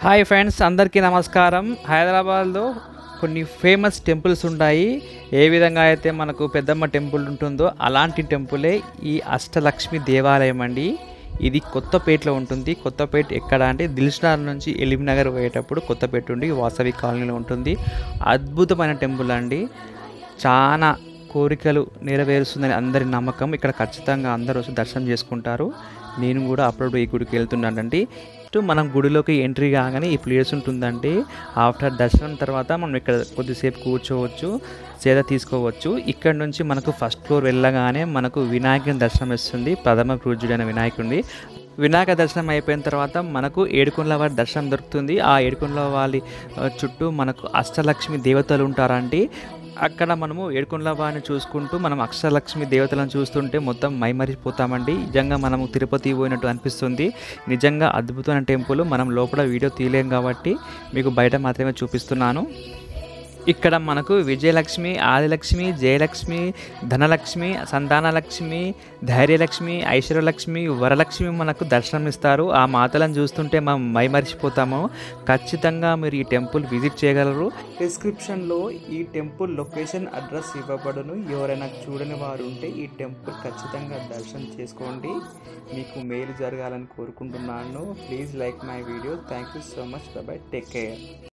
hi friends అందరికీ నమస్కారం హైదరాబాద్లో కొన్ని ఫేమస్ టెంపుల్స్ ఉంటాయి ఏ విధంగా అయితే మనకు పెద్దమ్మ టెంపుల్ ఉంటుందో అలాంటి టెంపులే ఈ అష్టలక్ష్మి దేవాలయం అండి ఇది కొత్తపేటలో ఉంటుంది కొత్తపేట ఎక్కడ అంటే దిల్షనార్ నుంచి ఎలిమినగర్ పోయేటప్పుడు కొత్తపేట ఉండి వాసవి కాలనీలో ఉంటుంది అద్భుతమైన టెంపుల్ అండి చాలా కోరికలు నెరవేరుస్తుందని అందరి నమ్మకం ఇక్కడ ఖచ్చితంగా అందరూ వచ్చి దర్శనం చేసుకుంటారు నేను కూడా అప్పుడప్పుడు ఈ గుడికి వెళ్తున్నానండి ఫస్ట్ మనం గుడిలోకి ఎంట్రీ కాగానే ఈ ప్లేస్ ఉంటుందండి ఆఫ్టర్ దర్శనం తర్వాత మనం ఇక్కడ కొద్దిసేపు కూర్చోవచ్చు సేద తీసుకోవచ్చు ఇక్కడ నుంచి మనకు ఫస్ట్ ఫ్లోర్ వెళ్ళగానే మనకు వినాయకుని దర్శనం ఇస్తుంది ప్రథమ పూజ్యుడైన వినాయకుడిని వినాయక దర్శనం అయిపోయిన తర్వాత మనకు ఏడుకొండల వారి దర్శనం దొరుకుతుంది ఆ ఏడుకొండల వారి ఆ, చుట్టూ మనకు అష్టలక్ష్మి దేవతలు ఉంటారండి అక్కడ మనము ఏడుకొండల వారిని చూసుకుంటూ మనం అక్షరలక్ష్మి దేవతలను చూస్తుంటే మొత్తం మైమరిపోతామండి నిజంగా మనము తిరుపతి పోయినట్టు అనిపిస్తుంది నిజంగా అద్భుతమైన టెంపుల్ మనం లోపల వీడియో తీయలేం కాబట్టి మీకు బయట మాత్రమే చూపిస్తున్నాను ఇక్కడ మనకు విజయలక్ష్మి ఆదిలక్ష్మి జయలక్ష్మి ధనలక్ష్మి సంతానలక్ష్మి ధైర్యలక్ష్మి ఐశ్వర్యలక్ష్మి వరలక్ష్మి మనకు దర్శనం ఇస్తారు ఆ మాతలను చూస్తుంటే మనం మైమరిచిపోతాము ఖచ్చితంగా మీరు ఈ టెంపుల్ విజిట్ చేయగలరు డిస్క్రిప్షన్లో ఈ టెంపుల్ లొకేషన్ అడ్రస్ ఇవ్వబడును ఎవరైనా చూడని వారు ఉంటే ఈ టెంపుల్ ఖచ్చితంగా దర్శనం చేసుకోండి మీకు మేలు జరగాలని కోరుకుంటున్నాను please like my video thank you so much bye take care